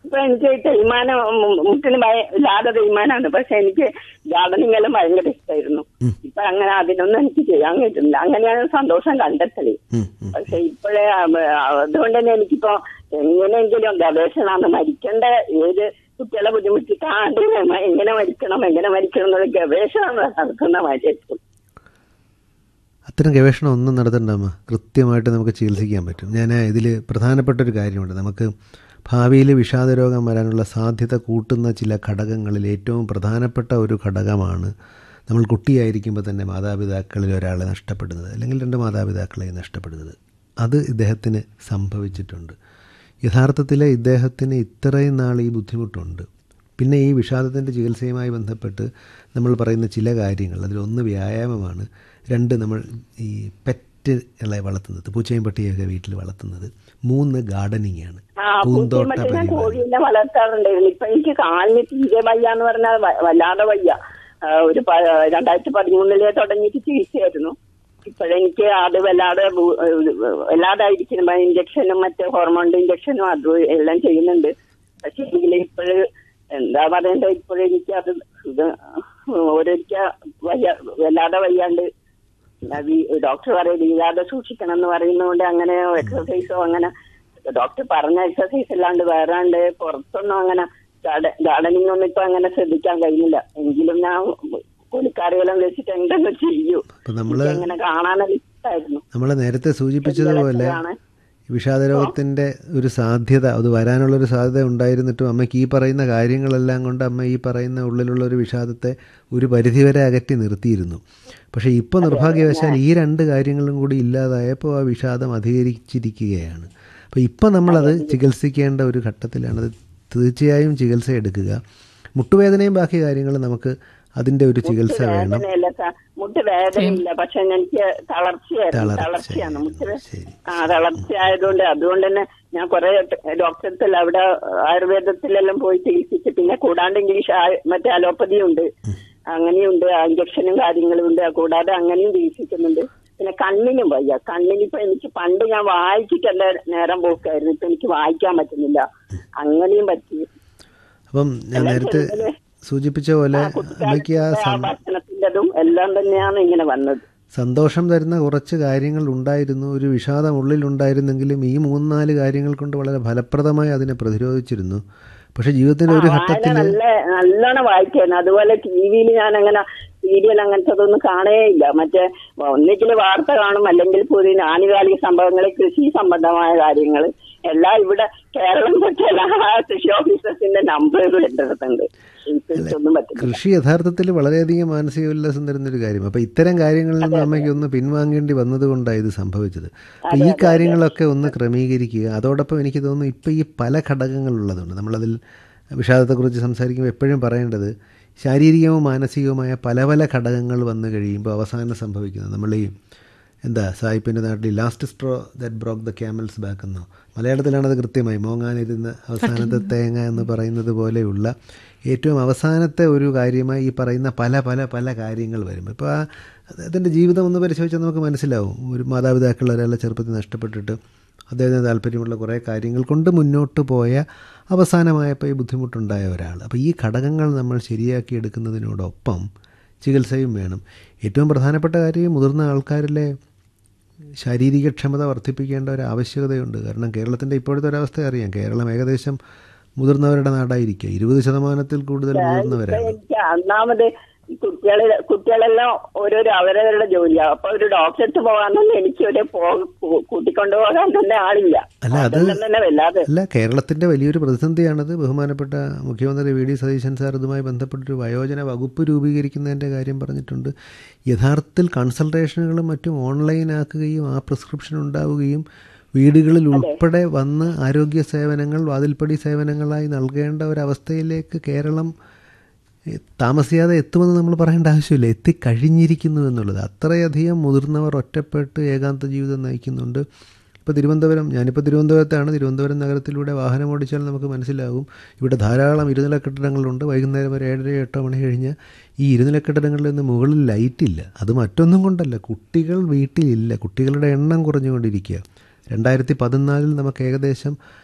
ഇപ്പൊ എനിക്ക് തേയ്മാനം മു- മുട്ടിന് ഭയ- ഇല്ലാതെ തേയ്മാനാണ് പക്ഷെ എനിക്ക് ഗാർഡനിങ് എല്ലാം ഭയങ്കര ഇഷ്ടമായിരുന്നു ഇപ്പൊ അങ്ങനെ അതിനൊന്നും എനിക്ക് ചെയ്യാൻ പറ്റുന്നില്ല അങ്ങനെയാണ് സന്തോഷം കണ്ടെത്തല് ഉം, ഉം. പക്ഷെ ഇപ്പോഴേ അതുകൊണ്ട് തന്നെ എനിക്കിപ്പോ എങ്ങനെയെങ്കിലും ഗവേഷണമാണ് മരിക്കേണ്ട ഏത് കുട്ടികളെ ബുദ്ധിമുട്ടിക്കാണ്ട് എങ്ങനെ മരിക്കണം എങ്ങനെ മരിക്കണം എന്നുള്ള ഗവേഷണം നടത്തുന്ന മാതിരിയായിരിക്കും അത്തരം ഗവേഷണം ഒന്നും നടത്തണ്ടമ്മ കൃത്യമായിട്ട് നമുക്ക് ചികിത്സിക്കാൻ പറ്റും ഞാൻ ഇതിൽ പ്രധാനപ്പെട്ട ഒരു കാര്യമുണ്ട് നമുക്ക് ഭാവിയിൽ വിഷാദരോഗം വരാനുള്ള സാധ്യത കൂട്ടുന്ന ചില ഘടകങ്ങളിൽ ഏറ്റവും പ്രധാനപ്പെട്ട ഒരു ഘടകമാണ് നമ്മൾ കുട്ടിയായിരിക്കുമ്പോൾ തന്നെ മാതാപിതാക്കളിൽ ഒരാളെ നഷ്ടപ്പെടുന്നത് അല്ലെങ്കിൽ രണ്ട് മാതാപിതാക്കളെ നഷ്ടപ്പെടുന്നത് അത് ഇദ്ദേഹത്തിന് സംഭവിച്ചിട്ടുണ്ട് യഥാർത്ഥത്തിൽ ഇദ്ദേഹത്തിന് ഇത്രയും നാൾ ഈ ബുദ്ധിമുട്ടുണ്ട് പിന്നെ ഈ വിഷാദത്തിൻ്റെ ചികിത്സയുമായി ബന്ധപ്പെട്ട് നമ്മൾ പറയുന്ന ചില കാര്യങ്ങൾ അതിലൊന്ന് വ്യായാമമാണ് രണ്ട് നമ്മൾ ഈ പെറ്റുകളെ വളർത്തുന്നത് പൂച്ചയും പട്ടിയൊക്കെ വീട്ടിൽ വളർത്തുന്നത് മൂന്ന് ഗാർഡനിങ് ആണ് ആ പൂന്തോട്ട പൂച്ചയും മറ്റും ഞാൻ പരിപാലനം കോഴീനെ വളർത്താറുണ്ടായിരുന്നു ഇപ്പൊ എനിക്ക് കാലിന് തീരെ വയ്യ എന്ന് പറഞ്ഞാൽ വ- വല്ലാതെ വയ്യ ആ, ഒരു പ- രണ്ടായിരത്തി പതിമൂന്നിലെ തുടങ്ങിയിട്ട് ചികിത്സയായിരുന്നു ഇപ്പോഴെനിക്ക് അത് വല്ലാതെ ബു- വല്ലാതായിരിക്കും ഇഞ്ചക്ഷനും മറ്റേ ഹോർമോണിന്റെ ഇഞ്ചക്ഷനും അതും എല്ലാം ചെയ്യുന്നുണ്ട് പക്ഷെ എങ്കിൽ ഇപ്പോഴ് എന്താ പറയണ്ടേ ഇപ്പോഴെനിക്ക് അത് ഇത് ഓരോരിക്ക വയ്യ വല്ലാതെ വയ്യാണ്ട് അത് ഈ ഡോക്ടർ പറയും വീഴാതെ സൂക്ഷിക്കണം എന്ന് പറയുന്നതുകൊണ്ട് അങ്ങനെ എക്സസൈസോ അങ്ങനെ ഡോക്ടർ പറഞ്ഞ എക്സസൈസ് അല്ലാണ്ട് വേറാണ്ട് പുറത്തൊന്നും അങ്ങനെ ഗാർഡനിങ് ഒന്നും ഇപ്പൊ അങ്ങനെ ശ്രദ്ധിക്കാൻ കഴിയുന്നില്ല എങ്കിലും ഞാൻ കൂലിക്കാരികളും വെച്ചിട്ട് എന്തെങ്കിലും ചെയ്യൂ അപ്പം നമ്മൾ എനിക്ക് അങ്ങനെ കാണാനൊരു ഇഷ്ടമായിരുന്നു നമ്മൾ നേരത്തെ സൂചിപ്പിച്ചതുപോലെ കാണാൻ. വിഷാദരോഗത്തിൻ്റെ ഒരു സാധ്യത അത് വരാനുള്ളൊരു സാധ്യത ഉണ്ടായിരുന്നിട്ടും അമ്മയ്ക്ക് ഈ പറയുന്ന കാര്യങ്ങളെല്ലാം കൊണ്ട് അമ്മ ഈ പറയുന്ന ഉള്ളിലുള്ള ഒരു വിഷാദത്തെ ഒരു പരിധിവരെ അകറ്റി നിർത്തിയിരുന്നു പക്ഷേ ഇപ്പോൾ നിർഭാഗ്യവശാൽ ഈ രണ്ട് കാര്യങ്ങളും കൂടി ഇല്ലാതായപ്പോൾ ആ വിഷാദം അധികരിച്ചിരിക്കുകയാണ് അപ്പോൾ ഇപ്പോൾ നമ്മളത് ചികിത്സിക്കേണ്ട ഒരു ഘട്ടത്തിലാണ് അത് തീർച്ചയായും ചികിത്സ എടുക്കുക മുട്ടുവേദനയും ബാക്കി കാര്യങ്ങളും നമുക്ക് അതിൻ്റെ ഒരു ചികിത്സ വേണം വേദനയല്ല സാർ മുട്ട് വേദനയില്ല പക്ഷെ എനിക്ക് തളർച്ചയായിരുന്നു തളർച്ച. തളർച്ചയാണ് മുട്ട് വേ- ശരി. ആ തളർച്ച ആയതുകൊണ്ട് അതുകൊണ്ട് തന്നെ ഞാൻ കുറെ ഡോക്ടർത്തിൽ അവിടെ ആയുർവേദത്തിലെല്ലാം പോയി ചികിത്സിച്ച് പിന്നെ കൂടാണ്ട് ഇംഗ്ലീഷ് ആ- മറ്റേ അലോപ്പതി ഉണ്ട് അങ്ങനെയുണ്ട് ഇഞ്ചക്ഷനും കാര്യങ്ങളും ഉണ്ട് കൂടാതെ അങ്ങനെയും ചികിത്സിക്കുന്നുണ്ട് പിന്നെ കണ്ണിനും വയ്യ കണ്ണിനിപ്പോ എനിക്ക് പണ്ട് ഞാൻ വായിച്ചിട്ട് എന്റെ നേരം പോക്കായിരുന്നു ഇപ്പൊ എനിക്ക് വായിക്കാൻ പറ്റുന്നില്ല അങ്ങനെയും പറ്റി അപ്പം ഞാൻ നേരത്തെ സൂചിപ്പിച്ച പോലെ അമ്മയ്ക്ക് ആ ആ ഭക്ഷണത്തിൻ്റെതും എല്ലാം തന്നെയാണ് ഇങ്ങനെ വന്നത് സന്തോഷം തരുന്ന കുറച്ച് കാര്യങ്ങൾ ഉണ്ടായിരുന്നു ഒരു വിഷാദം ഉള്ളിലുണ്ടായിരുന്നെങ്കിലും ഈ മൂന്ന് നാല് കാര്യങ്ങൾ കൊണ്ട് വളരെ ഫലപ്രദമായി അതിനെ പ്രതിരോധിച്ചിരുന്നു പക്ഷെ ജീവിതത്തിന്റെ ഒരു വായന ഘട്ടത്തിൽ നല്ല നല്ലോണം വായിക്കായിരുന്നു അതുപോലെ ടി വിയിൽ ഞാൻ അങ്ങനെ സീരിയൽ അങ്ങനത്തതൊന്നും കാണേയില്ല മറ്റേ ഒന്നുകിൽ വാർത്ത കാണും അല്ലെങ്കിൽ പുതിയ ആനുകാലിക സംഭവങ്ങൾ കൃഷി സംബന്ധമായ കാര്യങ്ങൾ എല്ലാം ഇവിടെ കേരളം തൊട്ട് എല്ലാ കൃഷി ഓഫീസേഴ്സിന്റെ നമ്പറുകൾ എന്റെ അടുത്തുണ്ട് എനിക്കൊന്നും പറ്റില്ല കൃഷി യഥാർത്ഥത്തിൽ വളരെയധികം മാനസിക ഉല്ലാസം തരുന്നൊരു കാര്യം അപ്പം ഇത്തരം കാര്യങ്ങളിൽ നിന്ന് അമ്മയ്ക്ക് ഒന്ന് പിൻവാങ്ങേണ്ടി വന്നതുകൊണ്ടാണ് ഇത് സംഭവിച്ചത് അപ്പം ഈ കാര്യങ്ങളൊക്കെ ഒന്ന് ക്രമീകരിക്കുക അതോടൊപ്പം എനിക്ക് തോന്നുന്നു ഇപ്പം ഈ പല ഘടകങ്ങളുള്ളതുണ്ട് നമ്മളതിൽ വിഷാദത്തെക്കുറിച്ച് സംസാരിക്കുമ്പോൾ എപ്പോഴും പറയേണ്ടത് ശാരീരികവും മാനസികവുമായ പല പല ഘടകങ്ങൾ വന്നു കഴിയുമ്പോൾ അവസാനം സംഭവിക്കുന്നത് നമ്മൾ ഈ എന്താ സായിപ്പിൻ്റെ നാട്ടിൽ last straw that broke the camel's back എന്നോ മലയാളത്തിലാണത് കൃത്യമായി മോങ്ങാനിരുന്ന അവസാനത്തെ തേങ്ങ എന്ന് പറയുന്നത് പോലെയുള്ള ഏറ്റവും അവസാനത്തെ ഒരു കാര്യമായി ഈ പറയുന്ന പല പല പല കാര്യങ്ങൾ വരും ഇപ്പോൾ ആ അതിൻ്റെ ജീവിതം ഒന്ന് പരിശോധിച്ചാൽ നമുക്ക് മനസ്സിലാവും ഒരു മാതാപിതാക്കൾ ഒരാളെ ചെറുപ്പത്തിൽ നഷ്ടപ്പെട്ടിട്ട് അദ്ദേഹത്തിന് താല്പര്യമുള്ള കുറേ കാര്യങ്ങൾ കൊണ്ട് മുന്നോട്ട് പോയ അവസാനമായപ്പോൾ ഈ ബുദ്ധിമുട്ടുണ്ടായ ഒരാൾ അപ്പോൾ ഈ ഘടകങ്ങൾ നമ്മൾ ശരിയാക്കി എടുക്കുന്നതിനോടൊപ്പം ചികിത്സയും വേണം ഏറ്റവും പ്രധാനപ്പെട്ട കാര്യം ഈ മുതിർന്ന ആൾക്കാരിലെ ശാരീരിക ക്ഷമത വർദ്ധിപ്പിക്കേണ്ട ഒരു ആവശ്യകതയുണ്ട് കാരണം കേരളത്തിൻ്റെ ഇപ്പോഴത്തെ ഒരവസ്ഥ അറിയാം കേരളം ഏകദേശം മുതിർന്നവരുടെ നാടായിരിക്കുക ഇരുപത് ശതമാനത്തിൽ കൂടുതൽ മുതിർന്നവരാണ് എനിക്ക് ഒന്നാമത് ഈ കുട്ടികളെ കുട്ടികളെല്ലാം ഓരോരോ അവരവരുടെ ജോലിയാണ് അപ്പൊ ഒരു ഡോക്ടറെ അടുത്ത് പോകാനൊന്നും എനിക്ക് ഒരു പോ- കൂട്ടിക്കൊണ്ടു പോകാൻ തന്നെ ആളില്ല അല്ല, അത് അതെല്ലാം തന്നെ വല്ലാതെ അല്ല കേരളത്തിൻ്റെ വലിയൊരു പ്രതിസന്ധിയാണത് ബഹുമാനപ്പെട്ട മുഖ്യമന്ത്രി വി ഡി സതീശൻ സാർ ഇതുമായി ബന്ധപ്പെട്ടൊരു വയോജന വകുപ്പ് രൂപീകരിക്കുന്നതിൻ്റെ കാര്യം പറഞ്ഞിട്ടുണ്ട് യഥാർത്ഥത്തിൽ കൺസൾട്ടേഷനുകളും മറ്റും ഓൺലൈനാക്കുകയും ആ പ്രിസ്ക്രിപ്ഷൻ ഉണ്ടാവുകയും വീടുകളിൽ ഉൾപ്പെടെ വന്ന് ആരോഗ്യ സേവനങ്ങൾ വാതിൽപ്പടി സേവനങ്ങളായി നൽകേണ്ട ഒരവസ്ഥയിലേക്ക് കേരളം ഏ, താമസിയാതെ എത്തുമെന്ന് നമ്മൾ പറയേണ്ട ആവശ്യമില്ല എത്തിക്കഴിഞ്ഞിരിക്കുന്നു എന്നുള്ളത് അത്രയധികം മുതിർന്നവർ ഒറ്റപ്പെട്ട് ഏകാന്ത ജീവിതം നയിക്കുന്നുണ്ട് ഇപ്പോൾ തിരുവനന്തപുരം ഞാനിപ്പോൾ തിരുവനന്തപുരത്താണ് തിരുവനന്തപുരം നഗരത്തിലൂടെ വാഹനം ഓടിച്ചാൽ നമുക്ക് മനസ്സിലാകും ഇവിടെ ധാരാളം ഇരുനില കെട്ടിടങ്ങളുണ്ട് വൈകുന്നേരം ഒരു ഏഴര എട്ടോ മണി കഴിഞ്ഞ് ഈ ഇരുനില കെട്ടിടങ്ങളിൽ നിന്ന് മുകളിൽ ലൈറ്റില്ല അത് മറ്റൊന്നും കൊണ്ടല്ല കുട്ടികൾ വീട്ടിലില്ല കുട്ടികളുടെ എണ്ണം കുറഞ്ഞുകൊണ്ടിരിക്കുക രണ്ടായിരത്തി പതിനാലിൽ നമുക്ക് ഏകദേശം